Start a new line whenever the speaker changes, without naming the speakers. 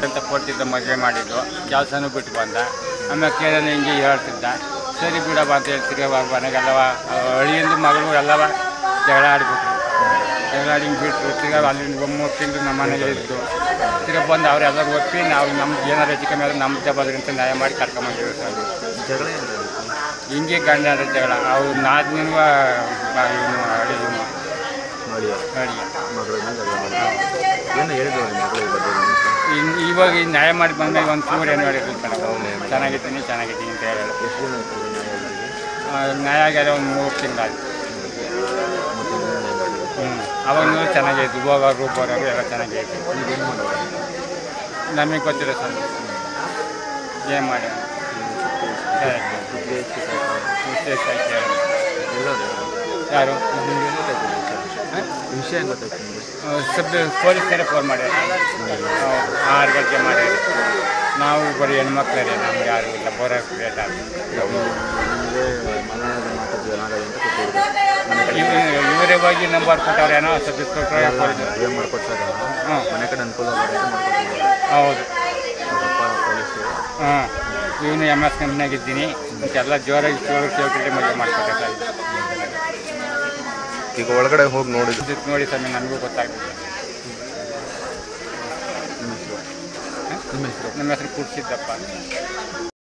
ಅಂತ ಕೊಟ್ಟಿದ್ದ ಮದುವೆ ಮಾಡಿದ್ದು ಕೆಲಸನೂ ಬಿಟ್ಟು ಬಂದ ಆಮೇಲೆ ಕೇಳಿದ್ರೆ ಹಿಂಗೆ ಹೇಳ್ತಿದ್ದ ಸರಿ ಬಿಡಪ್ಪ ಅಂತ ಹೇಳ್ತಿರಿ ಮನೆಗೆಲ್ಲವ ಹಳ್ಳಿಯಿಂದ ಮಗಳು ಎಲ್ಲವ ಜಗಳ ಆಡ್ಬಿಟ್ರು ಜಗಳ ಆಡಿ ಹಿಂಗೆ ಬಿಟ್ಟರು ತಿರ್ಗಾ ಅಲ್ಲಿಂದ ಒಂದು ಮೂರು ತಿಂಗಳು ನಮ್ಮ ಮನೆಗೆ ಇದ್ದು ತಿರ್ಗಾ ಬಂದು ಅವರೆಲ್ಲರೂ ಒಪ್ಪಿ ನಾವು ನಮ್ಮ ಏನಾರು ಹೆಚ್ಚು ಕಮ್ಮಿ ಆದ್ರೆ ನಮ್ಮ ಜವಾಬ್ದಾರಿ ಅಂತ ನ್ಯಾಯ ಮಾಡಿ ಕರ್ಕೊಂಬಂದಿವಿ ಸರ್
ಜಗಳ ಏನಿದೆ
ಹಿಂಗೆ ಗಂಡ ಆದ ಜಗಳ ಅವ್ರು ನಾದಿನೂ ಇವನು ಅಡಿಗೂ
ನೋಡಿ
ಅಡಿ
ಮಗಳ ಮೇಲೆ ಜಗಳ ಮಾಡಿ ಏನು ಹೇಳಿದ್ರು ನಿಮ್ಮ ಮಗಳು ಬಗ್ಗೆ
ಇನ್- ಇವಾಗ ಈ ನ್ಯಾಯ ಮಾಡಿ ಬಂದಾಗ ಒಂದು ಚೂರು ಏನು ಹೇಳಿದ್ರು ಚೆನ್ನಾಗಿದ್ದೀನಿ ಚೆನ್ನಾಗಿದ್ದೀನಿ ಅಂತ ಹೇಳಿ
ಎಷ್ಟು ಜನ ಇರ್ತಾರೆ ನ್ಯಾಯಾಲಯದಲ್ಲಿ
ಆ, ನ್ಯಾಯ ಆಗ್ಯಾದ ಒಂದು ಮೂರು ತಿಂಗಳಾಯ್ತು
ಮತ್ತೆ ಇನ್ನೇನು ಮಾಡಿದ್ರು?
ಹ್ಞೂ ಅವಾಗ ಚೆನ್ನಾಗಿತ್ತು ಹೋಗೋರು ಬರೋರು ಎಲ್ಲ ಚೆನ್ನಾಗಿತ್ತು
ನೀವೇನು ಮಾಡೋದು
ನಮಗೆ ಗೊತ್ತಿಲ್ಲ ಸರ್ ಏನು ಮಾಡಿ ಸರಿ
ಸುದ್ದಿ ಎಷ್ಟು ಸಾಕು
ವಿಶೇಷ ಆಯ್ತು ಹೇಳಿ.
ಎಲ್ಲರೂ
ಯಾರು
ನಿಮ್ಗೆ ಏನು ಗೊತ್ತಾಯ್ತು ಈ ವಿಷಯ? ಈ ವಿಷಯ ಹೆಂಗೆ ಗೊತ್ತಾಯ್ತು ನಿಮಗೆ
ಸಬ್ ಪೊಲೀಸರೇ ಫೋನ್ ಮಾಡ್ಯಾರ ಆರು ಗಂಟೆ ಮಾಡ್ಯಾರ ನಾವು ಬರೀ ಹೆಣ್ಮಕ್ಳೇ ರೀ ನಮ್ಗೆ ಯಾರು ಇಲ್ಲ ಬರೋಕ್ಕೆ ಲೇಟ್ ಆಗುತ್ತೆ
ನಿಮಗೆ ಮನೆಯಲ್ಲಿ ಮಾತಾಡ್ತೀವಿ ಏನಾಗಲ್ಲ ಅಂತ ಕೊಟ್ಟಿದ್ರು
ಇವ್- ಇವರೇ ಹೋಗಿ ನಂಬರ್ ಕೊಟ್ಟವ್ರೇನೋ ಸಬ್ ಇನ್ಸ್ಪೆಕ್ಟ್ರೆ ಪೊಲೀಸ್
ಮದುವೆ ಮಾಡ್ಕೊಟ್ಟಾಗ
ಹ್ಞೂ
ಮನೆ ಕಡೆ ಅನುಕೂಲ ಆಗುತ್ತೆ ಅಂತ ಮಾಡ್ಕೊಟ್ಟಿದ್ದಾರೆ
ಹೌದು
ಅವರಪ್ಪ ಪೊಲೀಸರು
ಹಾಂ ಇವನು ಎಮ್ ಎಸ್ ಕಂಪ್ನಿಯಾಗ ಇದ್ದೀನಿ ಎಲ್ಲ ಜೋರಾಗಿ ಚೋರು ಚೌಕಟಿ ಮದುವೆ ಮಾಡಿಕೊಟ್ಟೆ ಸರ್
ಈಗ ಒಳಗಡೆ ಹೋಗಿ ನೋಡಿದ್ರು
ಇದಕ್ಕೆ ನೋಡಿ ಸ್ವಾಮಿ ನನಗೂ ಗೊತ್ತಾಗ್ತದೆ
ನಿಮ್ಮ ಹೆಸರು ನಿಮ್ಮ ಹೆಸರು
ನಮ್ಮ ಹೆಸರು ಕುಡ್ಸಿದ್ದಪ್ಪ